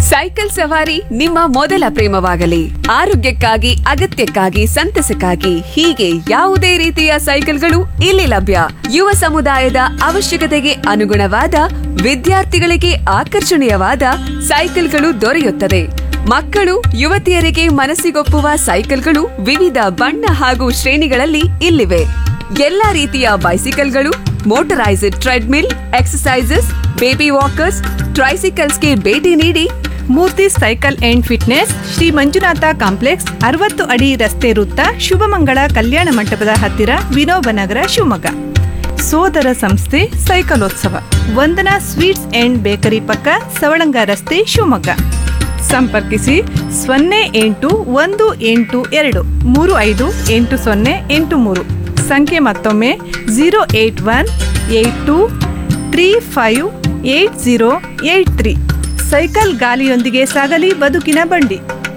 cycle ಸವಾರಿ ನಿಮ್ಮ ಮೊದಲ ಪ್ರೇಮವಾಗಲಿ ಆರೋಗ್ಯಕ್ಕಾಗಿ ಅಗತ್ಯಕ್ಕಾಗಿ ಸಂತಸಕ್ಕಾಗಿ ಹೀಗೆ ಯಾವುದೇ ರೀತಿಯ ಸೈಕಲ್ಗಳು ಇಲ್ಲಿ ಲಭ್ಯ ಯುವ ಸಮುದಾಯದ ಅವಶ್ಯಕತೆಗೆ ಅನುಗುಣವಾದ ವಿದ್ಯಾರ್ಥಿಗಳಿಗೆ ಆಕರ್ಷಣೀಯವಾದ ಸೈಕಲ್ಗಳು ದೊರೆಯುತ್ತದೆ ಮಕ್ಕಳು ಯುವತಿಯರಿಗೆ ಮನಸ್ಸಿಗೊಪ್ಪುವ ಸೈಕಲ್ಗಳು ವಿವಿಧ ಬಣ್ಣ ಹಾಗೂ ಶ್ರೇಣಿಗಳಲ್ಲಿ ಇಲ್ಲಿವೆ ಎಲ್ಲಾ ರೀತಿಯ ಬೈಸಿಕಲ್ಗಳು motorized treadmill exercises baby walkers ಟ್ರೈಸಿಕಲ್ಸ್ಗೆ ಭೇಟಿ ನೀಡಿ Murthy cycle and fitness Shri Manjunatha complex ಅರವತ್ತು ಅಡಿ ರಸ್ತೆ ವೃತ್ತ ಶುಭಮಂಗಳ ಕಲ್ಯಾಣ ಮಂಟಪದ ಹತ್ತಿರ ವಿನೋಬನಗರ ಶಿವಮೊಗ್ಗ ಸೋದರ ಸಂಸ್ಥೆ ಸೈಕಲೋತ್ಸವ ವಂದನಾ ಸ್ವೀಟ್ಸ್ ಅಂಡ್ ಬೇಕರಿ ಪಕ್ಕ ಸವಳಂಗ ರಸ್ತೆ ಶಿವಮೊಗ್ಗ ಸಂಪರ್ಕಿಸಿ ಸೊನ್ನೆ ಎಂಟು ಒಂದು ಎಂಟು ಎರಡು ಮೂರು ಐದು ಎಂಟು ಸೊನ್ನೆ ಎಂಟು ಮೂರು ಸಂಖ್ಯೆ ಮತ್ತೊಮ್ಮೆ zero eight one eight two three five eight zero eight three cycle ಗಾಲಿಯೊಂದಿಗೆ ಸಾಗಲಿ ಬದುಕಿನ ಬಂಡಿ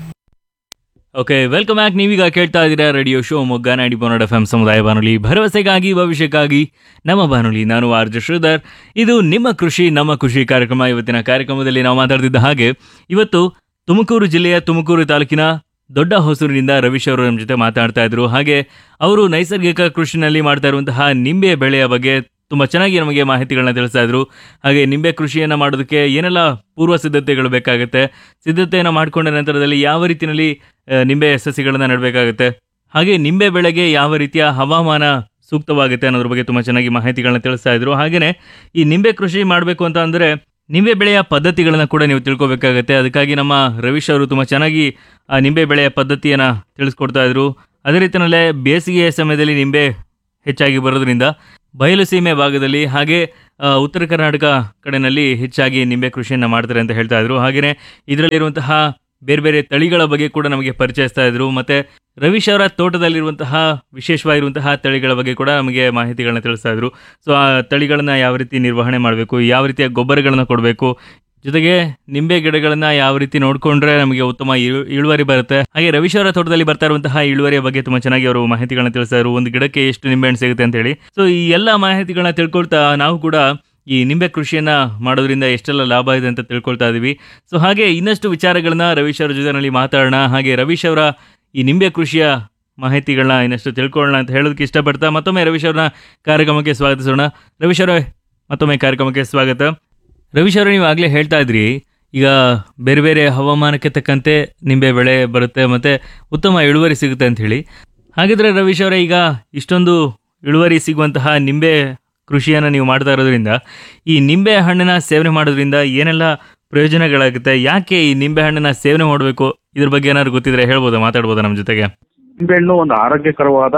ಓಕೆ ವೆಲ್ಕಮ್ ಬ್ಯಾಕ್ ನೀವೀಗ ಕೇಳ್ತಾ ಇದ್ದೀರಾ ರೇಡಿಯೋ ಶೋ ಮೊಗ್ಗ ನಾಡಿ ಪನ್ನಡ ಎಫ್ ಎಂ ಸಮುದಾಯ ಬಾನುಲಿ ಭರವಸೆಗಾಗಿ ಭವಿಷ್ಯಕ್ಕಾಗಿ ನಮ್ಮ ಬಾನುಲಿ ನಾನು ಆರ್ ಜೆ ಶ್ರೀಧರ್ ಇದು ನಿಮ್ಮ ಕೃಷಿ ನಮ್ಮ ಖುಷಿ ಕಾರ್ಯಕ್ರಮ ಇವತ್ತಿನ ಕಾರ್ಯಕ್ರಮದಲ್ಲಿ ನಾವು ಮಾತಾಡ್ತಿದ್ದ ಹಾಗೆ ಇವತ್ತು ತುಮಕೂರು ಜಿಲ್ಲೆಯ ತುಮಕೂರು ತಾಲೂಕಿನ ದೊಡ್ಡ ಹೊಸೂರಿನಿಂದ ರವೀಶ್ ಅವರು ನಮ್ಮ ಜೊತೆ ಮಾತಾಡ್ತಾ ಇದ್ರು ಹಾಗೆ ಅವರು ನೈಸರ್ಗಿಕ ಕೃಷಿನಲ್ಲಿ ಮಾಡ್ತಾ ಇರುವಂತಹ ನಿಂಬೆ ಬೆಳೆಯ ಬಗ್ಗೆ ತುಂಬ ಚೆನ್ನಾಗಿ ನಮಗೆ ಮಾಹಿತಿಗಳನ್ನ ತಿಳಿಸ್ತಾ ಇದ್ರು ಹಾಗೆ ನಿಂಬೆ ಕೃಷಿಯನ್ನು ಮಾಡೋದಕ್ಕೆ ಏನೆಲ್ಲ ಪೂರ್ವ ಸಿದ್ಧತೆಗಳು ಬೇಕಾಗುತ್ತೆ ಸಿದ್ಧತೆಯನ್ನು ಮಾಡಿಕೊಂಡ ನಂತರದಲ್ಲಿ ಯಾವ ರೀತಿಯಲ್ಲಿ ಆ, ನಿಂಬೆ ಸಸಿಗಳನ್ನು ನೆಡಬೇಕಾಗುತ್ತೆ ಹಾಗೆ ನಿಂಬೆ ಬೆಳೆಗೆ ಯಾವ ರೀತಿಯ ಹವಾಮಾನ ಸೂಕ್ತವಾಗುತ್ತೆ ಅನ್ನೋದ್ರ ಬಗ್ಗೆ ತುಂಬ ಚೆನ್ನಾಗಿ ಮಾಹಿತಿಗಳನ್ನ ತಿಳಿಸ್ತಾ ಇದ್ರು ಹಾಗೆಯೇ ಈ ನಿಂಬೆ ಕೃಷಿ ಮಾಡಬೇಕು ಅಂತ ಅಂದರೆ ನಿಂಬೆ ಬೆಳೆಯ ಪದ್ಧತಿಗಳನ್ನ ಕೂಡ ನೀವು ತಿಳ್ಕೊಬೇಕಾಗತ್ತೆ ಅದಕ್ಕಾಗಿ ನಮ್ಮ ರವೀಶ್ ಅವರು ತುಂಬ ಚೆನ್ನಾಗಿ ಆ ನಿಂಬೆ ಬೆಳೆಯ ಪದ್ಧತಿಯನ್ನು ತಿಳಿಸ್ಕೊಡ್ತಾ ಇದ್ರು ಅದೇ ರೀತಿಯಲ್ಲೇ ಬೇಸಿಗೆಯ ಸಮಯದಲ್ಲಿ ನಿಂಬೆ ಹೆಚ್ಚಾಗಿ ಬರೋದ್ರಿಂದ ಬಯಲು ಸೀಮೆ ಭಾಗದಲ್ಲಿ ಹಾಗೆ ಆ, ಉತ್ತರ ಕರ್ನಾಟಕ ಕಡೆನಲ್ಲಿ ಹೆಚ್ಚಾಗಿ ನಿಂಬೆ ಕೃಷಿಯನ್ನು ಮಾಡ್ತಾರೆ ಅಂತ ಹೇಳ್ತಾ ಇದ್ರು ಹಾಗೆಯೇ ಇದರಲ್ಲಿರುವಂತಹ ಬೇರೆ ಬೇರೆ ತಳಿಗಳ ಬಗ್ಗೆ ಕೂಡ ನಮಗೆ ಪರಿಚಯಿಸ್ತಾ ಇದ್ರು ಮತ್ತೆ ರವೀಶ್ ಅವರ ತೋಟದಲ್ಲಿರುವಂತಹ ವಿಶೇಷವಾಗಿರುವಂತಹ ತಳಿಗಳ ಬಗ್ಗೆ ಕೂಡ ನಮಗೆ ಮಾಹಿತಿಗಳನ್ನ ತಿಳಿಸ್ತಾ ಇದ್ರು ಸೊ ಆ ತಳಿಗಳನ್ನ ಯಾವ ರೀತಿ ನಿರ್ವಹಣೆ ಮಾಡಬೇಕು ಯಾವ ರೀತಿಯ ಗೊಬ್ಬರಗಳನ್ನ ಕೊಡಬೇಕು ಜೊತೆಗೆ ನಿಂಬೆ ಗಿಡಗಳನ್ನ ಯಾವ ರೀತಿ ನೋಡ್ಕೊಂಡ್ರೆ ನಮಗೆ ಉತ್ತಮ ಇಳು- ಇಳುವರಿ ಬರುತ್ತೆ ಹಾಗೆ ರವೀಶ್ ಅವರ ತೋಟದಲ್ಲಿ ಬರ್ತಾ ಇರುವಂತಹ ಇಳುವರಿಯ ಬಗ್ಗೆ ತುಂಬಾ ಚೆನ್ನಾಗಿ ಅವರು ಮಾಹಿತಿಗಳನ್ನ ತಿಳಿಸ್ತಾ ಇದ್ರು ಒಂದು ಗಿಡಕ್ಕೆ ಎಷ್ಟು ನಿಂಬೆ ಹಣ್ಣು ಸಿಗುತ್ತೆ ಅಂತ ಹೇಳಿ ಸೊ ಈ ಎಲ್ಲ ಮಾಹಿತಿಗಳನ್ನ ತಿಳ್ಕೊಳ್ತಾ ನಾವು ಕೂಡ ಈ ನಿಂಬೆ ಕೃಷಿಯನ್ನ ಮಾಡೋದ್ರಿಂದ ಎಷ್ಟೆಲ್ಲ ಲಾಭ ಇದೆ ಅಂತ ತಿಳ್ಕೊಳ್ತಾ ಇದೀವಿ ಸೊ ಹಾಗೆ ಇನ್ನಷ್ಟು ವಿಚಾರಗಳನ್ನ ರವೀಶ್ ಅವರ ಜೊತೆನಲ್ಲಿ ಮಾತಾಡೋಣ ಹಾಗೆ ರವೀಶ್ ಅವರ ಈ ನಿಂಬೆ ಕೃಷಿಯ ಮಾಹಿತಿಗಳನ್ನ ಇನ್ನಷ್ಟು ತಿಳ್ಕೊಳ್ಳೋಣ ಅಂತ ಹೇಳೋದಕ್ಕೆ ಇಷ್ಟಪಡ್ತಾ ಮತ್ತೊಮ್ಮೆ ರವೀಶ್ ಅವ್ರನ್ನ ಕಾರ್ಯಕ್ರಮಕ್ಕೆ ಸ್ವಾಗತಿಸೋಣ ರವೀಶ್ ಅವರೇ ಮತ್ತೊಮ್ಮೆ ಕಾರ್ಯಕ್ರಮಕ್ಕೆ ಸ್ವಾಗತ ರವೀಶ್ ಅವರೇ ನೀವು ಆಗಲೇ ಹೇಳ್ತಾ ಇದ್ರಿ ಈಗ ಬೇರೆ ಬೇರೆ ಹವಾಮಾನಕ್ಕೆ ತಕ್ಕಂತೆ ನಿಂಬೆ ಬೆಳೆ ಬರುತ್ತೆ ಮತ್ತೆ ಉತ್ತಮ ಇಳುವರಿ ಸಿಗುತ್ತೆ ಅಂತ ಹೇಳಿ ಹಾಗಿದ್ರೆ ರವೀಶ್ ಅವರೇ ಈಗ ಇಷ್ಟೊಂದು ಇಳುವರಿ ಸಿಗುವಂತಹ ನಿಂಬೆ ಕೃಷಿಯನ್ನು ನೀವು ಮಾಡ್ತಾ ಇರೋದ್ರಿಂದ ಈ ನಿಂಬೆ ಹಣ್ಣಿನ ಸೇವನೆ ಮಾಡೋದ್ರಿಂದ ಏನೆಲ್ಲ ಪ್ರಯೋಜನಗಳಾಗುತ್ತೆ ಯಾಕೆ ಈ ನಿಂಬೆ ಹಣ್ಣನ್ನ ಸೇವನೆ ಮಾಡಬೇಕು ಇದ್ರ ಬಗ್ಗೆ ಏನಾದ್ರು ಗೊತ್ತಿದ್ರೆ ಹೇಳ್ಬೋದಾ ಮಾತಾಡ್ಬೋದಾ ನಮ್ಮ ಜೊತೆಗೆ ನಿಂಬೆಹಣ್ಣು ಒಂದು ಆರೋಗ್ಯಕರವಾದ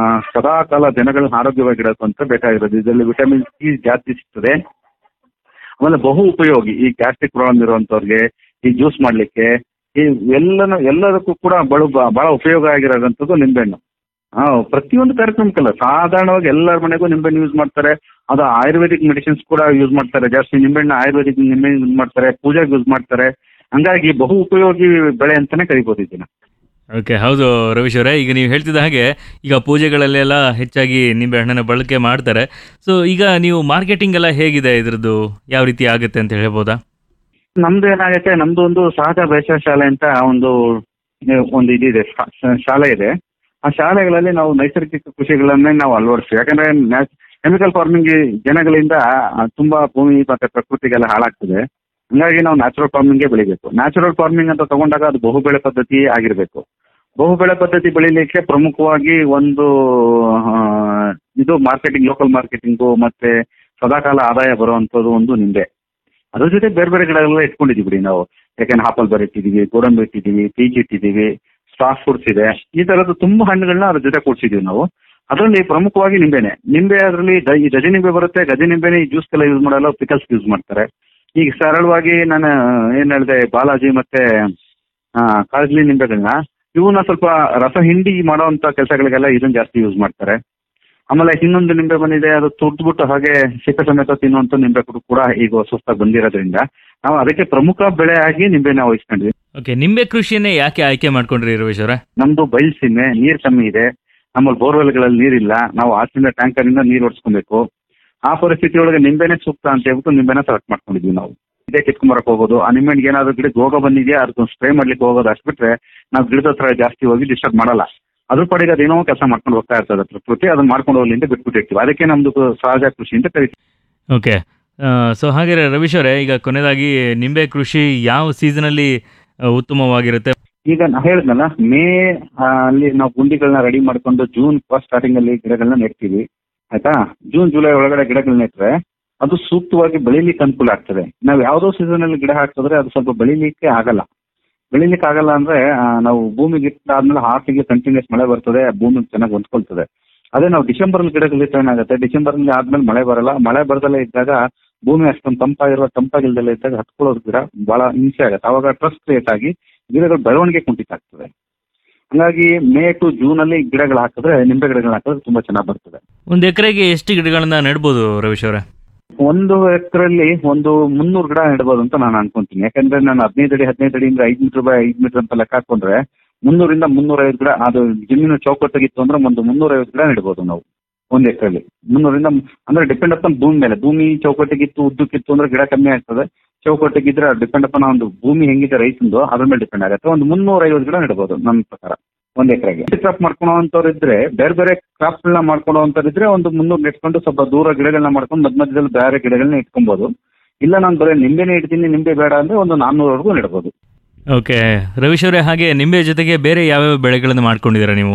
ಸದಾಕಾಲ ಜನಗಳನ್ನ ಆರೋಗ್ಯವಾಗಿಡೋಕ್ಕಂತ ಬೇಕಾಗಿರೋದು ಇದರಲ್ಲಿ ವಿಟಮಿನ್ ಸಿ ಜಾಸ್ತಿ ಸಿಗ್ತದೆ ಆಮೇಲೆ ಬಹು ಉಪಯೋಗಿ ಈ ಗ್ಯಾಸ್ಟ್ರಿಕ್ ಪ್ರಾಬ್ಲಮ್ ಇರುವಂತವ್ರಿಗೆ ಈ ಜ್ಯೂಸ್ ಮಾಡ್ಲಿಕ್ಕೆ ಈ ಎಲ್ಲನ ಎಲ್ಲದಕ್ಕೂ ಕೂಡ ಬಳು ಬಹಳ ಉಪಯೋಗ ಆಗಿರೋದಂಥದ್ದು ನಿಂಬೆಹಣ್ಣು ಹಾ ಪ್ರತಿಯೊಂದು ಕಾರ್ಯಕ್ರಮಕ್ಕಲ್ಲ ಸಾಧಾರಣವಾಗಿ ಎಲ್ಲರ ಮನೆಗೂ ನಿಂಬೆಹಣ್ಣು ಯೂಸ್ ಮಾಡ್ತಾರೆ ಅದು ಆಯುರ್ವೇದಿಕ್ ಮೆಡಿಸಿನ್ಸ್ ಕೂಡ ಯೂಸ್ ಮಾಡ್ತಾರೆ ಜಾಸ್ತಿ ನಿಂಬೆಹಣ್ಣು ಆಯುರ್ವೇದಿಕ್ ನಿಂಬೆಹಣ್ಣು ಯೂಸ್ ಮಾಡ್ತಾರೆ ಪೂಜೆಗೆ ಯೂಸ್ ಮಾಡ್ತಾರೆ ಹಂಗಾಗಿ ಬಹು ಉಪಯೋಗಿ ಬೆಳೆ ಅಂತಾನೆ ಕರಿಬೋದು ಇದನ್ನ ಓಕೆ ಹೌದು ರವೀಶ್ ಅವರೇ ಈಗ ನೀವು ಹೇಳ್ತಿದ್ದ ಹಾಗೆ ಈಗ ಪೂಜೆಗಳಲ್ಲೆಲ್ಲ ಹೆಚ್ಚಾಗಿ ನಿಂಬೆ ಹಣ್ಣನ್ನು ಬಳಕೆ ಮಾಡ್ತಾರೆ ಸೊ ಈಗ ನೀವು ಮಾರ್ಕೆಟಿಂಗ್ ಎಲ್ಲ ಹೇಗಿದೆ ಇದ್ರದ್ದು ಯಾವ ರೀತಿ ಆಗುತ್ತೆ ಅಂತ ಹೇಳ್ಬೋದಾ ನಮ್ದು ಏನಾಗುತ್ತೆ ನಮ್ದು ಒಂದು ಸಹಜ ಬೇಸಾಯ ಶಾಲೆ ಅಂತ ಒಂದು ಒಂದು ಇದಿದೆ ಶಾ- ಶಾ- ಶಾಲೆ ಇದೆ ಆ ಶಾಲೆಗಳಲ್ಲಿ ನಾವು ನೈಸರ್ಗಿಕ ಕೃಷಿಗಳನ್ನೇ ನಾವು ಅಳವಡಿಸ್ತೀವಿ ಯಾಕಂದ್ರೆ ಕೆಮಿಕಲ್ ಫಾರ್ಮಿಂಗ್ ಜನಗಳಿಂದ ಆ, ತುಂಬಾ ಭೂಮಿ ಮತ್ತೆ ಪ್ರಕೃತಿಗೆಲ್ಲ ಹಾಳಾಗ್ತದೆ ಹಂಗಾಗಿ ನಾವು ನ್ಯಾಚುರಲ್ ಫಾರ್ಮಿಂಗೇ ಬೆಳಿಬೇಕು ನ್ಯಾಚುರಲ್ ಫಾರ್ಮಿಂಗ್ ಅಂತ ತಗೊಂಡಾಗ ಅದು ಬಹುಬೆಳೆ ಪದ್ಧತಿ ಆಗಿರಬೇಕು ಬಹುಬೆಳೆ ಪದ್ಧತಿ ಬೆಳಿಲಿಕ್ಕೆ ಪ್ರಮುಖವಾಗಿ ಒಂದು ಆ, ಇದು ಮಾರ್ಕೆಟಿಂಗ್ ಲೋಕಲ್ ಮಾರ್ಕೆಟಿಂಗು ಮತ್ತೆ ಸದಾಕಾಲ ಆದಾಯ ಬರುವಂಥದ್ದು ಒಂದು ನಿಂಬೆ ಅದ್ರ ಜೊತೆ ಬೇರೆ ಬೇರೆ ಗಿಡಗಳೆಲ್ಲ ಇಟ್ಕೊಂಡಿದ್ದೀವಿ ಬಿಡಿ ನಾವು ಯಾಕೆಂದ್ರೆ ಆಪಲ್ ಬರ್ ಇಟ್ಟಿದ್ದೀವಿ ಗೋಡಂಬಿ ಇಟ್ಟಿದ್ದೀವಿ ಪೀಚ್ ಇಟ್ಟಿದ್ದೀವಿ ಸ್ಟಾರ್ ಫ್ರೂಟ್ಸ್ ಇದೆ ಈ ತರದ್ದು ತುಂಬಾ ಹಣ್ಣುಗಳನ್ನ ಅದ್ರ ಜೊತೆ ಕೂಡ್ಸಿದೀವಿ ನಾವು ಅದರಲ್ಲಿ ಪ್ರಮುಖವಾಗಿ ನಿಂಬೆನೆ ನಿಂಬೆ ಅದರಲ್ಲಿ ಈ ಗಜ ನಿಂಬೆ ಬರುತ್ತೆ ಗಜ ನಿಂಬೆನೆ ಈ ಜ್ಯೂಸ್ಗೆಲ್ಲ ಯೂಸ್ ಮಾಡಲ್ಲ ಪಿಕಲ್ಸ್ ಯೂಸ್ ಮಾಡ್ತಾರೆ ಈಗ ಸರಳವಾಗಿ ನಾನು ಏನ್ ಹೇಳಿದೆ ಬಾಲಾಜಿ ಮತ್ತೆ ಆ, ಕಾಳಜಿ ನಿಂಬೆಗಳನ್ನ ಇವನ್ನ ಸ್ವಲ್ಪ ರಸ ಹಿಂಡಿ ಮಾಡೋವಂಥ ಕೆಲಸಗಳಿಗೆಲ್ಲ ಇದನ್ನ ಜಾಸ್ತಿ ಯೂಸ್ ಮಾಡ್ತಾರೆ ಆಮೇಲೆ ಇನ್ನೊಂದು ನಿಂಬೆ ಬಂದಿದೆ ಅದು ತುರ್ದ್ಬಿಟ್ಟು ಹಾಗೆ ಸಿಕ್ಕ ಸಮೇತ ತಿನ್ನುವಂಥ ನಿಂಬೆ ಕೂಡ- ಕೂಡ ಈಗ ಸುಸ್ತಾಗಿ ಬಂದಿರೋದ್ರಿಂದ ನಾವು ಅದಕ್ಕೆ ಪ್ರಮುಖ ಬೆಳೆ ಆಗಿ ನಿಂಬೆನ ವಹಿಸ್ಕೊಂಡ್ವಿ ಓಕೆ ನಿಂಬೆ ಕೃಷಿಯನ್ನೇ ಯಾಕೆ ಆಯ್ಕೆ ಮಾಡ್ಕೊಂಡ್ರಿ ರವೀಶ್ ಅವರೇ ನಮ್ದು ಬಯಲ್ಸೀಮೆ ನೀರು ಕಮ್ಮಿ ಇದೆ ನಮ್ಮಲ್ಲಿ ಬೋರ್ವೆಲ್ಗಳಲ್ಲಿ ನೀರಿಲ್ಲ ನಾವು ಆಚಿಂದ ಟ್ಯಾಂಕರಿಂದ ನೀರು ಓಡಿಸ್ಕೊಬೇಕು ಆ ಪರಿಸ್ಥಿತಿ ಒಳಗೆ ನಿಂಬೆನೆ ಸೂಕ್ತ ಅಂತ ಹೇಳ್ಬಿಟ್ಟು ನಿಂಬೆನ ಸೆಲೆಕ್ಟ್ ಮಾಡ್ಕೊಂಡಿದ್ವಿ ನಾವು ಇದೇ ಕಿತ್ಕೊಂಬರಕ್ ಹೋಗೋದು ಆ ನಿಂಬೆಹಣ್ಣಿಗೆ ಏನಾದ್ರು ಗಿಡಕ್ಕೆ ರೋಗ ಬಂದಿದೆಯಾ ಅದಕ್ಕೆ ಸ್ಪ್ರೇ ಮಾಡ್ಲಿಕ್ಕೆ ಹೋಗೋದು ಅಷ್ಟು ಬಿಟ್ರೆ ನಾವು ಗಿಡದ ಹತ್ರ ಜಾಸ್ತಿ ಹೋಗಿ ಡಿಸ್ಟರ್ಬ್ ಮಾಡಲ್ಲ ಅದ್ರ ಪಡೆಗೆ ಅದೇನೋ ಕೆಲಸ ಮಾಡ್ಕೊಂಡು ಹೋಗ್ತಾ ಇರ್ತದೆ ಪ್ರಕೃತಿ ಅದನ್ನ ಮಾಡ್ಕೊಂಡು ಹೋಗ್ಲಿ ಅಂತ ಬಿಟ್ಬಿಟ್ಟಿರ್ತೀವಿ ಅದಕ್ಕೆ ನಮ್ದು ಸಹಜ ಕೃಷಿ ಅಂತ ಕರಿತೀವಿ ಓಕೆ ಸೊ ಹಾಗೆ ರವೀಶ್ ಅವರೇ ಈಗ ಕೊನೆಯದಾಗಿ ನಿಂಬೆ ಕೃಷಿ ಯಾವ ಸೀಸನಲ್ಲಿ ಉತ್ತಮವಾಗಿರುತ್ತೆ ಈಗ ನಾ ಹೇಳಿದ್ನಲ್ಲ ಮೇ ಆ, ಅಲ್ಲಿ ನಾವು ಗುಂಡಿಗಳನ್ನ ರೆಡಿ ಮಾಡ್ಕೊಂಡು ಜೂನ್ ಫಸ್ಟ್ ಸ್ಟಾರ್ಟಿಂಗ್ ಅಲ್ಲಿ ಗಿಡಗಳನ್ನ ನೆಡ್ತೀವಿ ಆಯ್ತಾ ಜೂನ್ ಜುಲೈ ಒಳಗಡೆ ಗಿಡಗಳನ್ನ ನೆಟ್ರೆ ಅದು ಸೂಕ್ತವಾಗಿ ಬೆಳಿಲಿಕ್ಕೆ ಅನುಕೂಲ ಆಗ್ತದೆ ನಾವು ಯಾವುದೋ ಸೀಸನ್ ಅಲ್ಲಿ ಗಿಡ ಹಾಕಿದ್ರೆ ಅದು ಸ್ವಲ್ಪ ಬೆಳಿಲಿಕ್ಕೆ ಆಗಲ್ಲ ಬೆಳಿಲಿಕ್ಕೆ ಆಗಲ್ಲ ಅಂದ್ರೆ ಆ, ನಾವು ಭೂಮಿಗೆ ಇಟ್ಟಾದ್ಮೇಲೆ ಆರು ತಿಂಗಳು ಕಂಟಿನ್ಯೂಸ್ ಮಳೆ ಬರ್ತದೆ ಭೂಮಿ ಚೆನ್ನಾಗಿ ಹೊಂದ್ಕೊಳ್ತದೆ ಅದೇ ನಾವು ಡಿಸೆಂಬರ್ ಅಲ್ಲಿ ಗಿಡಗಳು ಏನಾಗುತ್ತೆ ಡಿಸೆಂಬರ್ ಅಲ್ಲಿ ಆದ್ಮೇಲೆ ಮಳೆ ಬರಲ್ಲ ಮಳೆ ಬರದಲ್ಲೇ ಇದ್ದಾಗ ಭೂಮಿ ಅಷ್ಟೊಂದು ತಂಪಾಗಿರುವ ತಂಪಾಗಿಲ್ದಲ್ಲೇ ಇದ್ದಾಗ ಹತ್ಕೊಳ್ಳೋದು ಗಿಡ ಬಹಳ ಹಿಂಸೆ ಆಗುತ್ತೆ ಅವಾಗ ಟ್ರಸ್ಟ್ ಕ್ರಿಯೇಟ್ ಆಗಿ ಗಿಡಗಳ ಬೆಳವಣಿಗೆ ಕುಂಠಿತ ಆಗ್ತದೆ ಹಂಗಾಗಿ ಮೇ ಟು ಜೂನ್ ಅಲ್ಲಿ ಗಿಡಗಳು ಹಾಕಿದ್ರೆ ನಿಂಬೆ ಗಿಡಗಳನ್ನ ಹಾಕಿದ್ರೆ ತುಂಬಾ ಚೆನ್ನಾಗಿ ಬರ್ತದೆ ಒಂದು ಎಕರೆಗೆ ಎಷ್ಟು ಗಿಡಗಳನ್ನ ನೆಡ್ಬೋದು ರವೀಶ್ ಅವರೇ ಒಂದು ಎಕರೆಲ್ಲಿ ಒಂದು ಮುನ್ನೂರು ಗಿಡ ನೆಡ್ಬೋದು ಅಂತ ನಾನು ಅನ್ಕೊಂತೀನಿ ಯಾಕಂದ್ರೆ ನಾನು ಹದಿನೈದು ಅಡಿ ಹದಿನೈದು ಅಡಿಯಿಂದ ಐದು ಮೀಟರ್ ಬೈ ಐದು ಮೀಟರ್ ಅಂತ ಲೆಕ್ಕ ಹಾಕೊಂಡ್ರೆ ಮುನ್ನೂರಿಂದ ಮುನ್ನೂರೈವತ್ತು ಗಿಡ ಅದು ಜಮೀನು ಚೌಕಟ್ಟಾಗಿತ್ತು ಅಂದ್ರೆ ಒಂದು ಮುನ್ನೂರೈವತ್ತು ಗಿಡ ನೆಡ್ಬೋದು ನಾವು ಒಂದು ಎಕರೆಲಿ ಮುನ್ನೂರಿಂದ ಅಂದ್ರೆ ಡಿಪೆಂಡ್ ಅಪ್ ಭೂಮಿ ಮೇಲೆ ಭೂಮಿ ಚೌಕಟ್ಟಿಗಿತ್ತು ಉದ್ದಕ್ಕಿತ್ತು ಅಂದ್ರೆ ಗಿಡ ಕಮ್ಮಿ ಆಗ್ತದೆ ಚೌಕಟ್ಟಿಗಿದ್ರೆ ಡಿಪೆಂಡ್ ಅಪ್ ಒಂದು ಭೂಮಿ ಹೆಂಗಿದೆ ರೈತಂದು ಅದ್ರ ಮೇಲೆ ಡಿಪೆಂಡ್ ಆಗುತ್ತೆ ಒಂದು ಮುನ್ನೂರೈವತ್ತು ಗಿಡ ನೆಡ್ಬೋದು ನನ್ನ ಪ್ರಕಾರ ಒಂದು ಎಕರೆಗೆ ಕ್ರಾಪ್ ಮಾಡ್ಕೊಳೋಂಥವ್ರು ಇದ್ರೆ ಬೇರೆ ಬೇರೆ ಕ್ರಾಪ್ಗಳನ್ನ ಮಾಡ್ಕೊಳೋಂಥವ್ರು ಇದ್ರೆ ಒಂದು ಮುನ್ನೂರು ನೆಟ್ಕೊಂಡು ಸ್ವಲ್ಪ ದೂರ ಗಿಡಗಳನ್ನ ಮಾಡ್ಕೊಂಡು ಮಧ್ಯ ಮಧ್ಯದಲ್ಲಿ ಬೇರೆ ಗಿಡಗಳನ್ನ ಇಟ್ಕೊಬೋದು ಇಲ್ಲ ನಾನು ಬರೀ ನಿಂಬೆನೇ ಇಡ್ತೀನಿ ನಿಂಬೆ ಬೇಡ ಅಂದ್ರೆ ಒಂದು ನಾನ್ನೂರವರೆಗೂ ನೆಡ್ಬೋದು ಓಕೆ ರವೀಶ್ ಅವರೇ ಹಾಗೆ ನಿಂಬೆ ಜೊತೆಗೆ ಬೇರೆ ಯಾವ್ಯಾವ ಬೆಳೆಗಳನ್ನು ಮಾಡ್ಕೊಂಡಿದ್ದೀರಾ ನೀವು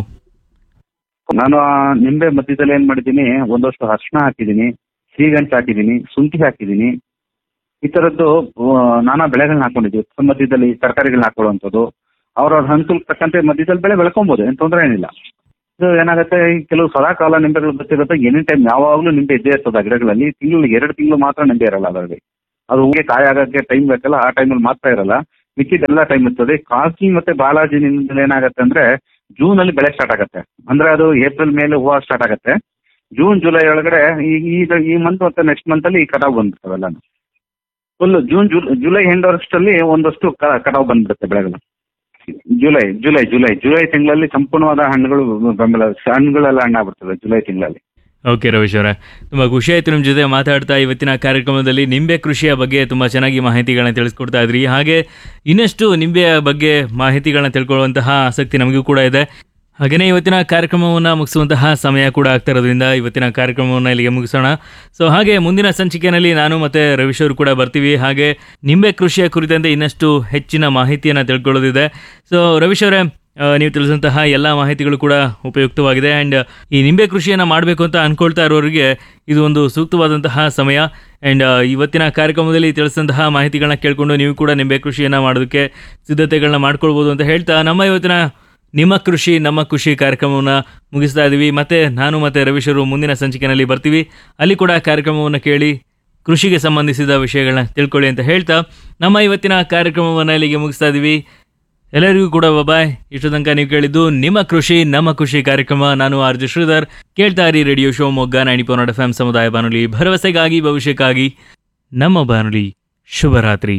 ನಾನು ಆ ನಿಂಬೆ ಮಧ್ಯದಲ್ಲಿ ಏನ್ ಮಾಡಿದ್ದೀನಿ ಒಂದಷ್ಟು ಅರ್ಶಿನ ಹಾಕಿದ್ದೀನಿ ಸಿಹಿಗಂಚು ಹಾಕಿದ್ದೀನಿ ಶುಂಠಿ ಹಾಕಿದ್ದೀನಿ ಈ ಥರದ್ದು ಆ, ನಾನಾ ಬೆಳೆಗಳನ್ನ ಹಾಕೊಂಡಿದ್ದೀವಿ ಮಧ್ಯದಲ್ಲಿ ತರಕಾರಿಗಳನ್ನ ಹಾಕೊಳ್ಳುವಂಥದ್ದು ಅವ್ರವ್ರ ಅನುಕೂಲಕ್ಕೆ ತಕ್ಕಂತೆ ಮಧ್ಯದಲ್ಲಿ ಬೆಳೆ ಬೆಳ್ಕೊಬೋದು ಏನು ತೊಂದರೆ ಏನಿಲ್ಲ ಇದು ಏನಾಗುತ್ತೆ ಈ ಕೆಲವು ಸದಾ ಕಾಲ ನಿಂಬೆಗಳು ಬರ್ತಿರುತ್ತೆ ಎನಿ ಟೈಮ್ ಯಾವಾಗಲೂ ನಿಂಬೆ ಇದ್ದೇ ಇರ್ತದೆ ಆ ಗಿಡಗಳಲ್ಲಿ ತಿಂಗಳು ಎರಡು ತಿಂಗಳು ಮಾತ್ರ ನಿಂಬೆ ಇರಲ್ಲ ಅದರಲ್ಲಿ ಅದು ಹೂಗೆ ಕಾಯಿ ಆಗೋಕ್ಕೆ ಟೈಮ್ ಬೇಕಲ್ಲ ಆ ಟೈಮಲ್ಲಿ ಮಾತ್ರ ಇರಲ್ಲ ಮಿಕ್ಕಿದೆಲ್ಲ ಟೈಮ್ ಇರ್ತದೆ ಕಾಫಿ ಮತ್ತೆ ಬಾಲಾಜಿ ನಿಂಬೆ ಏನಾಗುತ್ತೆ ಅಂದ್ರೆ ಜೂನ್ ಅಲ್ಲಿ ಬೆಳೆ ಸ್ಟಾರ್ಟ್ ಆಗುತ್ತೆ ಅಂದ್ರೆ ಅದು ಏಪ್ರಿಲ್ ಮೇಲೆ ಹೂವು ಸ್ಟಾರ್ಟ್ ಆಗುತ್ತೆ ಜೂನ್ ಜುಲೈ ಒಳಗಡೆ ಈ ಈಗ ಈ ಮಂತ್ ಮತ್ತೆ ನೆಕ್ಸ್ಟ್ ಮಂತ್ ಅಲ್ಲಿ ಕಟಾವ್ ಬಂದ್ಬಿಡ್ತವೆಲ್ಲ full June July July end ವರ್ಷದಲ್ಲಿ ಒಂದಷ್ಟು ಕ- ಕಟಾವ್ ಬಂದ್ಬಿಡುತ್ತೆ ಬೆಳೆಗಳು ಜುಲೈ ಜುಲೈ ಜುಲೈ ಜುಲೈ ತಿಂಗಳಲ್ಲಿ ಸಂಪೂರ್ಣವಾದ ಹಣ್ಣುಗಳು ಬೆಂಬಲ ಹಣ್ಣುಗಳೆಲ್ಲ ಹಣ್ಣಾಗ್ಬಿಡ್ತದೆ ಜುಲೈ ತಿಂಗಳಲ್ಲಿ ಓಕೆ ರವೀಶ್ ಅವರೇ ತುಂಬ ಖುಷಿ ಆಯಿತು ನಿಮ್ಮ ಜೊತೆ ಮಾತಾಡ್ತಾ ಇವತ್ತಿನ ಕಾರ್ಯಕ್ರಮದಲ್ಲಿ ನಿಂಬೆ ಕೃಷಿಯ ಬಗ್ಗೆ ತುಂಬ ಚೆನ್ನಾಗಿ ಮಾಹಿತಿಗಳನ್ನ ತಿಳಿಸ್ಕೊಡ್ತಾ ಇದ್ರಿ ಹಾಗೆ ಇನ್ನಷ್ಟು ನಿಂಬೆಯ ಬಗ್ಗೆ ಮಾಹಿತಿಗಳನ್ನ ತಿಳ್ಕೊಳ್ಳುವಂತಹ ಆಸಕ್ತಿ ನಮಗೂ ಕೂಡ ಇದೆ ಹಾಗೆಯೇ ಇವತ್ತಿನ ಕಾರ್ಯಕ್ರಮವನ್ನು ಮುಗಿಸುವಂತಹ ಸಮಯ ಕೂಡ ಆಗ್ತಾ ಇರೋದ್ರಿಂದ ಇವತ್ತಿನ ಕಾರ್ಯಕ್ರಮವನ್ನು ಇಲ್ಲಿಗೆ ಮುಗಿಸೋಣ ಸೊ ಹಾಗೆ ಮುಂದಿನ ಸಂಚಿಕೆಯಲ್ಲಿ ನಾನು ಮತ್ತು ರವೀಶ್ ಅವರು ಕೂಡ ಬರ್ತೀವಿ ಹಾಗೆ ನಿಂಬೆ ಕೃಷಿಯ ಕುರಿತಂತೆ ಇನ್ನಷ್ಟು ಹೆಚ್ಚಿನ ಮಾಹಿತಿಯನ್ನು ತಿಳ್ಕೊಳ್ಳೋದಿದೆ ಸೊ ರವೀಶ್ ಅವರೇ ಆ, ನೀವು ತಿಳಿಸಿದಂತಹ ಎಲ್ಲ ಮಾಹಿತಿಗಳು ಕೂಡ ಉಪಯುಕ್ತವಾಗಿದೆ ಆ್ಯಂಡ್ ಈ ನಿಂಬೆ ಕೃಷಿಯನ್ನು ಮಾಡಬೇಕು ಅಂತ ಅಂದ್ಕೊಳ್ತಾ ಇರೋರಿಗೆ ಇದು ಒಂದು ಸೂಕ್ತವಾದಂತಹ ಸಮಯ ಆ್ಯಂಡ್ ಇವತ್ತಿನ ಕಾರ್ಯಕ್ರಮದಲ್ಲಿ ತಿಳಿಸಿದಂತಹ ಮಾಹಿತಿಗಳನ್ನ ಕೇಳಿಕೊಂಡು ನೀವು ಕೂಡ ನಿಂಬೆ ಕೃಷಿಯನ್ನು ಮಾಡೋದಕ್ಕೆ ಸಿದ್ಧತೆಗಳನ್ನ ಮಾಡ್ಕೊಳ್ಬೋದು ಅಂತ ಹೇಳ್ತಾ ನಮ್ಮ ಇವತ್ತಿನ ನಿಮ್ಮ ಕೃಷಿ ನಮ್ಮ ಖುಷಿ ಕಾರ್ಯಕ್ರಮವನ್ನು ಮುಗಿಸ್ತಾ ಇದ್ದೀವಿ ಮತ್ತೆ ನಾನು ಮತ್ತು ರವೀಶರು ಮುಂದಿನ ಸಂಚಿಕೆಯಲ್ಲಿ ಬರ್ತೀವಿ ಅಲ್ಲಿ ಕೂಡ ಕಾರ್ಯಕ್ರಮವನ್ನು ಕೇಳಿ ಕೃಷಿಗೆ ಸಂಬಂಧಿಸಿದ ವಿಷಯಗಳನ್ನ ತಿಳ್ಕೊಳ್ಳಿ ಅಂತ ಹೇಳ್ತಾ ನಮ್ಮ ಇವತ್ತಿನ ಕಾರ್ಯಕ್ರಮವನ್ನು ಇಲ್ಲಿಗೆ ಮುಗಿಸ್ತಾ ಇದ್ದೀವಿ ಎಲ್ಲರಿಗೂ ಕೂಡ ಬಾಯ್ ಇಷ್ಟು ತನಕ ನೀವು ಕೇಳಿದ್ದು ನಿಮ್ಮ ಕೃಷಿ ನಮ್ಮ ಖುಷಿ ಕಾರ್ಯಕ್ರಮ ನಾನು ಆರ್ ಜೆ ಶ್ರೀಧರ್ ಕೇಳ್ತಾ ಇರಿ ರೇಡಿಯೋ ಶಿವಮೊಗ್ಗ ನೈಂಟಿ ಪೋನಾಡ್ ಎಫ್ ಎಂ ಸಮುದಾಯ ಬಾನುಲಿ ಭರವಸೆಗಾಗಿ ಭವಿಷ್ಯಕ್ಕಾಗಿ ನಮ್ಮ ಬಾನುಲಿ ಶುಭರಾತ್ರಿ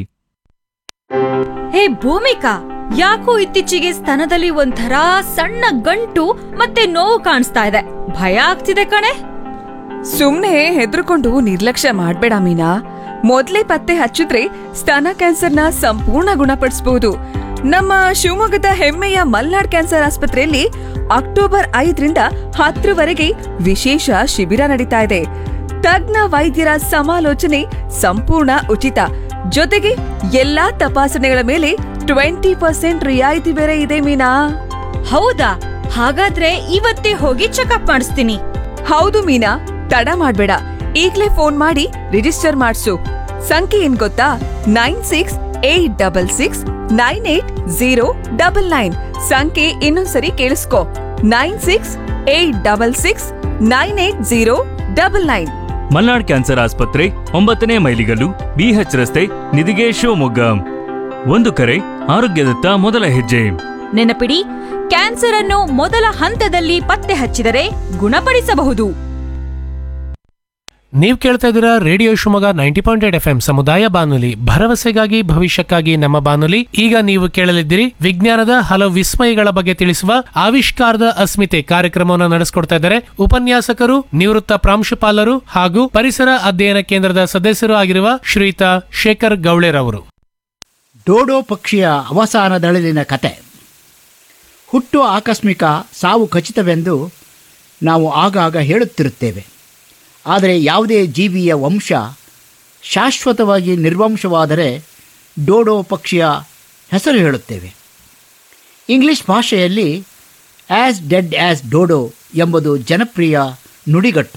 ಹೇ ಭೂಮಿಕಾ ಯಾಕೋ ಇತ್ತೀಚೆಗೆ ಸ್ತನದಲ್ಲಿ ಒಂಥರ ಸಣ್ಣ ಗಂಟು ಮತ್ತೆ ನೋವು ಕಾಣಿಸ್ತಾ ಇದೆ ಭಯ ಆಗ್ತಿದೆ ಕಣೆ ಸುಮ್ನೆ ಹೆದರ್ಕೊಂಡು ನಿರ್ಲಕ್ಷ್ಯ ಮಾಡ್ಬೇಡ ಮೀನಾ ಮೊದ್ಲೇ ಪತ್ತೆ ಹಚ್ಚಿದ್ರೆ ಸ್ತನ ಕ್ಯಾನ್ಸರ್ನ ಸಂಪೂರ್ಣ ಗುಣಪಡಿಸಬಹುದು ನಮ್ಮ ಶಿವಮೊಗ್ಗದ ಹೆಮ್ಮೆಯ ಮಲ್ನಾಡ್ ಕ್ಯಾನ್ಸರ್ ಆಸ್ಪತ್ರೆಯಲ್ಲಿ ಅಕ್ಟೋಬರ್ ಐದರಿಂದ ಹತ್ತರವರೆಗೆ ವಿಶೇಷ ಶಿಬಿರ ನಡೀತಾ ಇದೆ ತಜ್ಞ ವೈದ್ಯರ ಸಮಾಲೋಚನೆ ಸಂಪೂರ್ಣ ಉಚಿತ ಜೊತೆಗೆ ಎಲ್ಲಾ ತಪಾಸಣೆಗಳ ಮೇಲೆ ಟ್ವೆಂಟಿ ಪರ್ಸೆಂಟ್ ರಿಯಾಯಿತಿ ಬೇರೆ ಇದೆ ಮೀನಾ ಹೌದಾ ಹಾಗಾದ್ರೆ ಇವತ್ತೇ ಹೋಗಿ ಚೆಕಪ್ ಮಾಡಿಸ್ತೀನಿ ಹೌದು ಮೀನಾ ತಡ ಮಾಡ್ಬೇಡ ಈಗ್ಲೇ ಫೋನ್ ಮಾಡಿ ರಿಜಿಸ್ಟರ್ ಮಾಡ್ಸು ಸಂಖ್ಯೆ ಏನ್ ಗೊತ್ತಾ nine six eight double six nine eight zero double nine ಸಂಖ್ಯೆ ಇನ್ನೊಂದ್ಸರಿ ಕೇಳಿಸ್ಕೊ nine six eight double six nine eight zero double nine Malnad cancer ಆಸ್ಪತ್ರೆ ಒಂಬತ್ತನೇ ಮೈಲಿಗಲ್ಲು ಬಿಎಚ್ ರಸ್ತೆ ನಿಧಿಗೆ ಶಿವಮೊಗ್ಗ ಒಂದು ಕರೆ ಆರೋಗ್ಯದತ್ತ ಮೊದಲ ಹೆಜ್ಜೆ ನೆನಪಿಡಿ ಕ್ಯಾನ್ಸರ್ ಅನ್ನು ಮೊದಲ ಹಂತದಲ್ಲಿ ಪತ್ತೆ ಹಚ್ಚಿದರೆ ಗುಣಪಡಿಸಬಹುದು ನೀವು ಕೇಳ್ತಾ ಇದ್ದೀರಾ radio Shivamogga ninety point eight F M ಸಮುದಾಯ ಬಾನುಲಿ ಭರವಸೆಗಾಗಿ ಭವಿಷ್ಯಕ್ಕಾಗಿ ನಮ್ಮ ಬಾನುಲಿ ಈಗ ನೀವು ಕೇಳಲಿದ್ದೀರಿ ವಿಜ್ಞಾನದ ಹಲವು ವಿಸ್ಮಯಗಳ ಬಗ್ಗೆ ತಿಳಿಸುವ ಆವಿಷ್ಕಾರದ ಅಸ್ಮಿತೆ ಕಾರ್ಯಕ್ರಮವನ್ನು ನಡೆಸಿಕೊಡ್ತಾ ಇದ್ದಾರೆ ಉಪನ್ಯಾಸಕರು ನಿವೃತ್ತ ಪ್ರಾಂಶುಪಾಲರು ಹಾಗೂ ಪರಿಸರ ಅಧ್ಯಯನ ಕೇಂದ್ರದ ಸದಸ್ಯರು ಆಗಿರುವ ಶ್ರೀಯುತ ಶೇಖರ್ ಗೌಳೆರವರು ಡೋಡೋ ಪಕ್ಷಿಯ ಅವಸಾನದಳಲಿನ ಕತೆ ಹುಟ್ಟು ಆಕಸ್ಮಿಕ ಸಾವು ಖಚಿತವೆಂದು ನಾವು ಆಗಾಗ ಹೇಳುತ್ತಿರುತ್ತೇವೆ ಆದರೆ ಯಾವುದೇ ಜೀವಿಯ ವಂಶ ಶಾಶ್ವತವಾಗಿ ನಿರ್ವಂಶವಾದರೆ ಡೋಡೋ ಪಕ್ಷಿಯ ಹೆಸರು ಹೇಳುತ್ತೇವೆ ಇಂಗ್ಲಿಷ್ ಭಾಷೆಯಲ್ಲಿ ಆ್ಯಸ್ ಡೆಡ್ ಆ್ಯಸ್ ಡೋಡೋ ಎಂಬುದು ಜನಪ್ರಿಯ ನುಡಿಗಟ್ಟು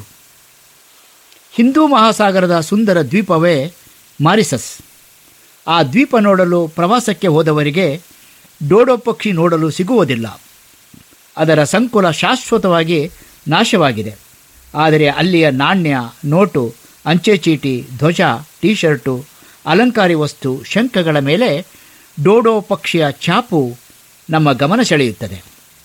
ಹಿಂದೂ ಮಹಾಸಾಗರದ ಸುಂದರ ದ್ವೀಪವೇ ಮಾರಿಸಸ್ ಆ ದ್ವೀಪ ನೋಡಲು ಪ್ರವಾಸಕ್ಕೆ ಹೋದವರಿಗೆ ಡೋಡೋ ಪಕ್ಷಿ ನೋಡಲು ಸಿಗುವುದಿಲ್ಲ ಅದರ ಸಂಕುಲ ಶಾಶ್ವತವಾಗಿ ನಾಶವಾಗಿದೆ ಆದರೆ ಅಲ್ಲಿಯ ನಾಣ್ಯ ನೋಟು ಅಂಚೆ ಚೀಟಿ ಧ್ವಜ ಟೀ ಶರ್ಟು ಅಲಂಕಾರಿ ವಸ್ತು ಶಂಖಗಳ ಮೇಲೆ ಡೋಡೋ ಪಕ್ಷಿಯ ಛಾಪು ನಮ್ಮ ಗಮನ ಸೆಳೆಯುತ್ತದೆ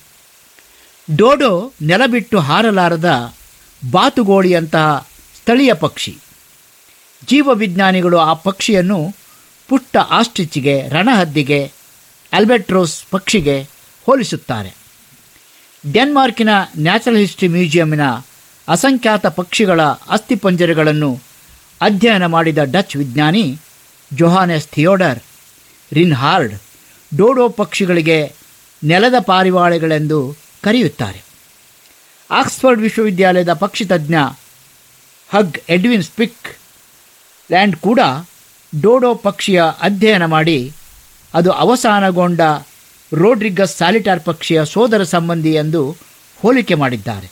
ಡೋಡೋ ನೆಲಬಿಟ್ಟು ಹಾರಲಾರದ ಬಾತುಗೋಳಿಯಂತಹ ಸ್ಥಳೀಯ ಪಕ್ಷಿ ಜೀವವಿಜ್ಞಾನಿಗಳು ಆ ಪಕ್ಷಿಯನ್ನು ಪುಟ್ಟ ಆಸ್ಟ್ರಿಚ್ಗೆ ರಣಹದ್ದಿಗೆ ಆಲ್ಬೆಟ್ರೋಸ್ ಪಕ್ಷಿಗೆ ಹೋಲಿಸುತ್ತಾರೆ ಡೆನ್ಮಾರ್ಕಿನ ನ್ಯಾಚುರಲ್ ಹಿಸ್ಟ್ರಿ ಮ್ಯೂಸಿಯಂನ ಅಸಂಖ್ಯಾತ ಪಕ್ಷಿಗಳ ಅಸ್ಥಿಪಂಜರಗಳನ್ನು ಅಧ್ಯಯನ ಮಾಡಿದ ಡಚ್ ವಿಜ್ಞಾನಿ ಜೊಹಾನೆಸ್ ಥಿಯೋಡರ್ ರಿನ್ಹಾರ್ಡ್ ಡೋಡೋ ಪಕ್ಷಿಗಳಿಗೆ ನೆಲದ ಪಾರಿವಾಳಗಳೆಂದು ಕರೆಯುತ್ತಾರೆ ಆಕ್ಸ್ಫರ್ಡ್ ವಿಶ್ವವಿದ್ಯಾಲಯದ ಪಕ್ಷಿ ತಜ್ಞ ಹಗ್ ಎಡ್ವಿನ್ ಸ್ಪಿಕ್ ಲ್ಯಾಂಡ್ ಕೂಡ ಡೋಡೋ ಪಕ್ಷಿಯ ಅಧ್ಯಯನ ಮಾಡಿ ಅದು ಅವಸಾನಗೊಂಡ ರೋಡ್ರಿಗಸ್ ಸಾಲಿಟಾರ್ ಪಕ್ಷಿಯ ಸೋದರ ಸಂಬಂಧಿ ಎಂದು ಹೋಲಿಕೆ ಮಾಡಿದ್ದಾರೆ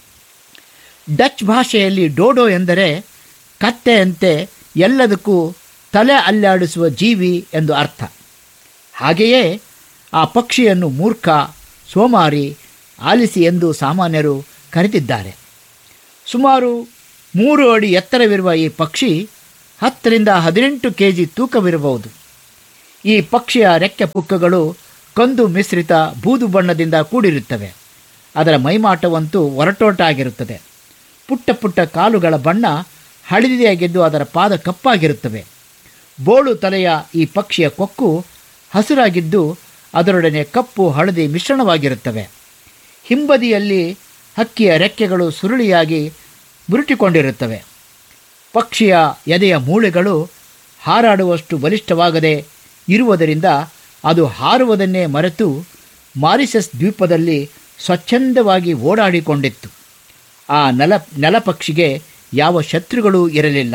ಡಚ್ ಭಾಷೆಯಲ್ಲಿ ಡೋಡೋ ಎಂದರೆ ಕತ್ತೆಯಂತೆ ಎಲ್ಲದಕ್ಕೂ ತಲೆ ಅಲ್ಲಾಡಿಸುವ ಜೀವಿ ಎಂದು ಅರ್ಥ ಹಾಗೆಯೇ ಆ ಪಕ್ಷಿಯನ್ನು ಮೂರ್ಖ ಸೋಮಾರಿ ಆಲಿಸಿ ಎಂದು ಸಾಮಾನ್ಯರು ಕರೆದಿದ್ದಾರೆ ಸುಮಾರು ಮೂರು ಅಡಿ ಎತ್ತರವಿರುವ ಈ ಪಕ್ಷಿ ಹತ್ತರಿಂದ ಹದಿನೆಂಟು ಕೆ ಜಿ ತೂಕವಿರಬಹುದು ಈ ಪಕ್ಷಿಯ ರೆಕ್ಕೆ ಪುಕ್ಕಗಳು ಕಂದು ಮಿಶ್ರಿತ ಬೂದು ಬಣ್ಣದಿಂದ ಕೂಡಿರುತ್ತವೆ ಅದರ ಮೈಮಾಟವಂತೂ ಒರಟೋಟಾಗಿರುತ್ತದೆ ಪುಟ್ಟ ಪುಟ್ಟ ಕಾಲುಗಳ ಬಣ್ಣ ಹಳದಿಯಾಗಿದ್ದು ಅದರ ಪಾದ ಕಪ್ಪಾಗಿರುತ್ತವೆ ಬೋಳು ತಲೆಯ ಈ ಪಕ್ಷಿಯ ಕೊಕ್ಕು ಹಸಿರಾಗಿದ್ದು ಅದರೊಡನೆ ಕಪ್ಪು ಹಳದಿ ಮಿಶ್ರಣವಾಗಿರುತ್ತವೆ ಹಿಂಬದಿಯಲ್ಲಿ ಹಕ್ಕಿಯ ರೆಕ್ಕೆಗಳು ಸುರುಳಿಯಾಗಿ ಬುರುಟಿಕೊಂಡಿರುತ್ತವೆ ಪಕ್ಷಿಯ ಎದೆಯ ಮೂಳೆಗಳು ಹಾರಾಡುವಷ್ಟು ಬಲಿಷ್ಠವಾಗದೆ ಇರುವುದರಿಂದ ಅದು ಹಾರುವುದನ್ನೇ ಮರೆತು ಮಾರಿಸಸ್ ದ್ವೀಪದಲ್ಲಿ ಸ್ವಚ್ಛಂದವಾಗಿ ಓಡಾಡಿಕೊಂಡಿತ್ತು ಆ ನೆಲ ನೆಲಪಕ್ಷಿಗೆ ಯಾವ ಶತ್ರುಗಳೂ ಇರಲಿಲ್ಲ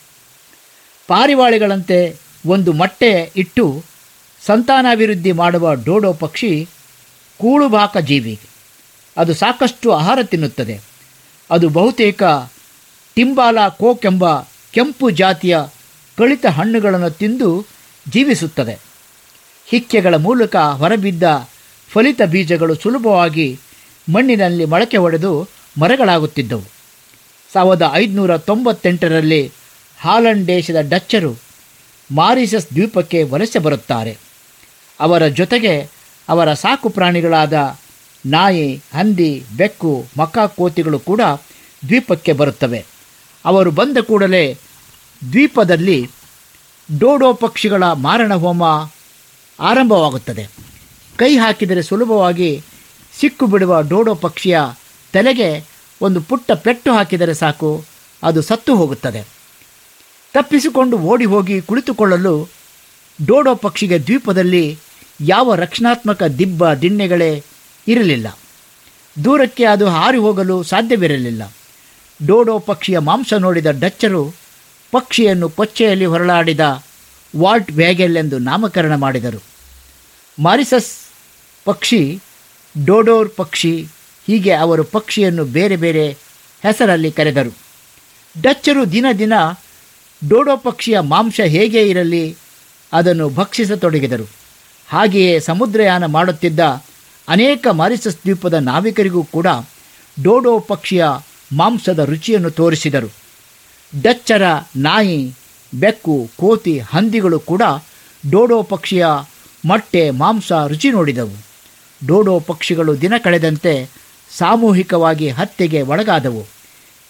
ಪಾರಿವಾಳೆಗಳಂತೆ ಒಂದು ಮೊಟ್ಟೆ ಇಟ್ಟು ಸಂತಾನಾಭಿವೃದ್ಧಿ ಮಾಡುವ ಡೋಡೋ ಪಕ್ಷಿ ಕೂಳುಬಾಕ ಜೀವಿ ಅದು ಸಾಕಷ್ಟು ಆಹಾರ ತಿನ್ನುತ್ತದೆ ಅದು ಬಹುತೇಕ ಟಿಂಬಾಲ ಕೋಕ್ ಎಂಬ ಕೆಂಪು ಜಾತಿಯ ಕಳಿತ ಹಣ್ಣುಗಳನ್ನು ತಿಂದು ಜೀವಿಸುತ್ತದೆ ಹಿಕ್ಕೆಗಳ ಮೂಲಕ ಹೊರಬಿದ್ದ ಫಲಿತ ಬೀಜಗಳು ಸುಲಭವಾಗಿ ಮಣ್ಣಿನಲ್ಲಿ ಮೊಳಕೆ ಒಡೆದು ಮರಗಳಾಗುತ್ತಿದ್ದವು ಸಾವಿರದ ಐದುನೂರ ತೊಂಬತ್ತೆಂಟರಲ್ಲಿ ಹಾಲೆಂಡ್ ದೇಶದ ಡಚ್ಚರು ಮಾರಿಸಸ್ ದ್ವೀಪಕ್ಕೆ ವಲಸೆ ಬರುತ್ತಾರೆ ಅವರ ಜೊತೆಗೆ ಅವರ ಸಾಕು ಪ್ರಾಣಿಗಳಾದ ನಾಯಿ ಹಂದಿ ಬೆಕ್ಕು ಮಕ್ಕ ಕೋತಿಗಳು ಕೂಡ ದ್ವೀಪಕ್ಕೆ ಬರುತ್ತವೆ ಅವರು ಬಂದ ಕೂಡಲೇ ದ್ವೀಪದಲ್ಲಿ ಡೋಡೋ ಪಕ್ಷಿಗಳ ಮಾರಣ ಹೋಮ ಆರಂಭವಾಗುತ್ತದೆ ಕೈ ಹಾಕಿದರೆ ಸುಲಭವಾಗಿ ಸಿಕ್ಕು ಬಿಡುವ ಡೋಡೋ ಪಕ್ಷಿಯ ತಲೆಗೆ ಒಂದು ಪುಟ್ಟ ಪೆಟ್ಟು ಹಾಕಿದರೆ ಸಾಕು ಅದು ಸತ್ತು ಹೋಗುತ್ತದೆ ತಪ್ಪಿಸಿಕೊಂಡು ಓಡಿ ಹೋಗಿ ಕುಳಿತುಕೊಳ್ಳಲು ಡೋಡೋ ಪಕ್ಷಿಗೆ ದ್ವೀಪದಲ್ಲಿ ಯಾವ ರಕ್ಷಣಾತ್ಮಕ ದಿಬ್ಬ ದಿಣ್ಣೆಗಳೇ ಇರಲಿಲ್ಲ ದೂರಕ್ಕೆ ಅದು ಹಾರಿ ಹೋಗಲು ಸಾಧ್ಯವಿರಲಿಲ್ಲ ಡೋಡೋ ಪಕ್ಷಿಯ ಮಾಂಸ ನೋಡಿದ ಡಚ್ಚರು ಪಕ್ಷಿಯನ್ನು ಕೊಚ್ಚೆಯಲ್ಲಿ ಹೊರಳಾಡಿದ ವಾಲ್ಟ್ ವ್ಯಾಗೆಲ್ ಎಂದು ನಾಮಕರಣ ಮಾಡಿದರು ಮಾರಿಸಸ್ ಪಕ್ಷಿ ಡೋಡೋರ್ ಪಕ್ಷಿ ಹೀಗೆ ಅವರು ಪಕ್ಷಿಯನ್ನು ಬೇರೆ ಬೇರೆ ಹೆಸರಲ್ಲಿ ಕರೆದರು ಡಚ್ಚರು ದಿನ ದಿನ ಡೋಡೋ ಪಕ್ಷಿಯ ಮಾಂಸ ಹೇಗೆ ಇರಲಿ ಅದನ್ನು ಭಕ್ಷಿಸತೊಡಗಿದರು ಹಾಗೆಯೇ ಸಮುದ್ರಯಾನ ಮಾಡುತ್ತಿದ್ದ ಅನೇಕ ಮಾರಿಸಸ್ ದ್ವೀಪದ ನಾವಿಕರಿಗೂ ಕೂಡ ಡೋಡೋ ಪಕ್ಷಿಯ ಮಾಂಸದ ರುಚಿಯನ್ನು ತೋರಿಸಿದರು ಡಚ್ಚರ ನಾಯಿ ಬೆಕ್ಕು ಕೋತಿ ಹಂದಿಗಳು ಕೂಡ ಡೋಡೋ ಪಕ್ಷಿಯ ಮೊಟ್ಟೆ ಮಾಂಸ ರುಚಿ ನೋಡಿದವು ಡೋಡೋ ಪಕ್ಷಿಗಳು ದಿನ ಕಳೆದಂತೆ ಸಾಮೂಹಿಕವಾಗಿ ಹತ್ಯೆಗೆ ಒಳಗಾದವು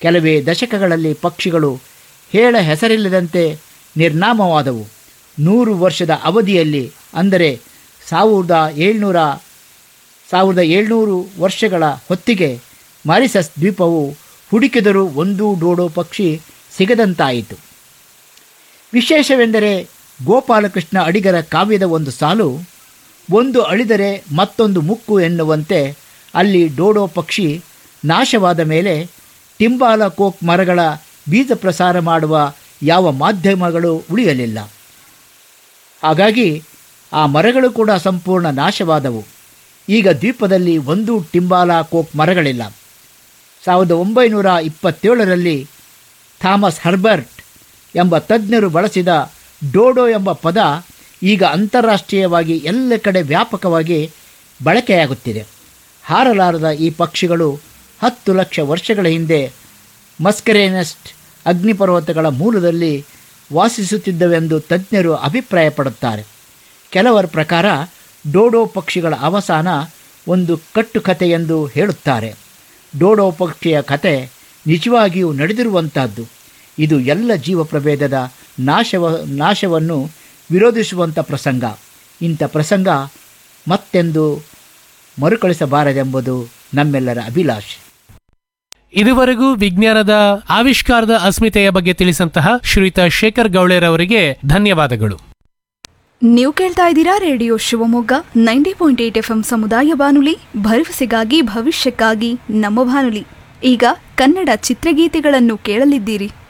ಕೆಲವೇ ದಶಕಗಳಲ್ಲಿ ಪಕ್ಷಿಗಳು ಹೇಳ ಹೆಸರಿಲ್ಲದಂತೆ ನಿರ್ನಾಮವಾದವು ನೂರು ವರ್ಷದ ಅವಧಿಯಲ್ಲಿ ಅಂದರೆ ಸಾವಿರದ ಏಳ್ನೂರ ಸಾವಿರದ ಏಳ್ನೂರು ವರ್ಷಗಳ ಹೊತ್ತಿಗೆ ಮಾರಿಸಸ್ ದ್ವೀಪವು ಹುಡುಕಿದರೂ ಒಂದೂ ಡೋಡೋ ಪಕ್ಷಿ ಸಿಗದಂತಾಯಿತು ವಿಶೇಷವೆಂದರೆ ಗೋಪಾಲಕೃಷ್ಣ ಅಡಿಗರ ಕಾವ್ಯದ ಒಂದು ಸಾಲು ಒಂದು ಅಳಿದರೆ ಮತ್ತೊಂದು ಮುಕ್ಕು ಎನ್ನುವಂತೆ ಅಲ್ಲಿ ಡೋಡೋ ಪಕ್ಷಿ ನಾಶವಾದ ಮೇಲೆ ಟಿಂಬಾಲ ಕೋಕ್ ಮರಗಳ ಬೀಜ ಪ್ರಸಾರ ಮಾಡುವ ಯಾವ ಮಾಧ್ಯಮಗಳು ಉಳಿಯಲಿಲ್ಲ ಹಾಗಾಗಿ ಆ ಮರಗಳು ಕೂಡ ಸಂಪೂರ್ಣ ನಾಶವಾದವು ಈಗ ದ್ವೀಪದಲ್ಲಿ ಒಂದೂ ಟಿಂಬಾಲ ಕೋಕ್ ಮರಗಳಿಲ್ಲ ಸಾವಿರದ ಒಂಬೈನೂರ ಇಪ್ಪತ್ತೇಳರಲ್ಲಿ ಥಾಮಸ್ ಹರ್ಬರ್ಟ್ ಎಂಬ ತಜ್ಞರು ಬಳಸಿದ ಡೋಡೋ ಎಂಬ ಪದ ಈಗ ಅಂತಾರಾಷ್ಟ್ರೀಯವಾಗಿ ಎಲ್ಲ ಕಡೆ ವ್ಯಾಪಕವಾಗಿ ಬಳಕೆಯಾಗುತ್ತಿದೆ ಹಾರಲಾರದ ಈ ಪಕ್ಷಿಗಳು ಹತ್ತು ಲಕ್ಷ ವರ್ಷಗಳ ಹಿಂದೆ ಮಸ್ಕರೇನೆಸ್ಟ್ ಅಗ್ನಿಪರ್ವತಗಳ ಮೂಲದಲ್ಲಿ ವಾಸಿಸುತ್ತಿದ್ದವೆಂದು ತಜ್ಞರು ಅಭಿಪ್ರಾಯಪಡುತ್ತಾರೆ ಕೆಲವರ ಪ್ರಕಾರ ಡೋಡೋ ಪಕ್ಷಿಗಳ ಅವಸಾನ ಒಂದು ಕಟ್ಟುಕತೆ ಎಂದು ಹೇಳುತ್ತಾರೆ ಡೋಡೋ ಪಕ್ಷಿಯ ಕತೆ ನಿಜವಾಗಿಯೂ ನಡೆದಿರುವಂತಹದ್ದು ಇದು ಎಲ್ಲ ಜೀವ ಪ್ರಭೇದದ ನಾಶವ ನಾಶವನ್ನು ವಿರೋಧಿಸುವಂಥ ಪ್ರಸಂಗ ಇಂಥ ಪ್ರಸಂಗ ಮತ್ತೆಂದು ಮರುಕಳಿಸಬಾರದೆಂಬುದು ನಮ್ಮೆಲ್ಲರ ಅಭಿಲಾಷೆ ಇದುವರೆಗೂ ವಿಜ್ಞಾನದ ಆವಿಷ್ಕಾರದ ಅಸ್ಮಿತೆಯ ಬಗ್ಗೆ ತಿಳಿಸಂತಹ ಶ್ರೀಯುತ ಶೇಖರ್ ಗೌಳೆರವರಿಗೆ ಧನ್ಯವಾದಗಳು ನೀವು ಕೇಳ್ತಾ ಇದ್ದೀರಾ radio Shivamogga ninety point eight F M ಸಮುದಾಯ ಬಾನುಲಿ ಭರವಸೆಗಾಗಿ ಭವಿಷ್ಯಕ್ಕಾಗಿ ನಮ್ಮ ಬಾನುಲಿ ಈಗ ಕನ್ನಡ ಚಿತ್ರಗೀತೆಗಳನ್ನು ಕೇಳಲಿದ್ದೀರಿ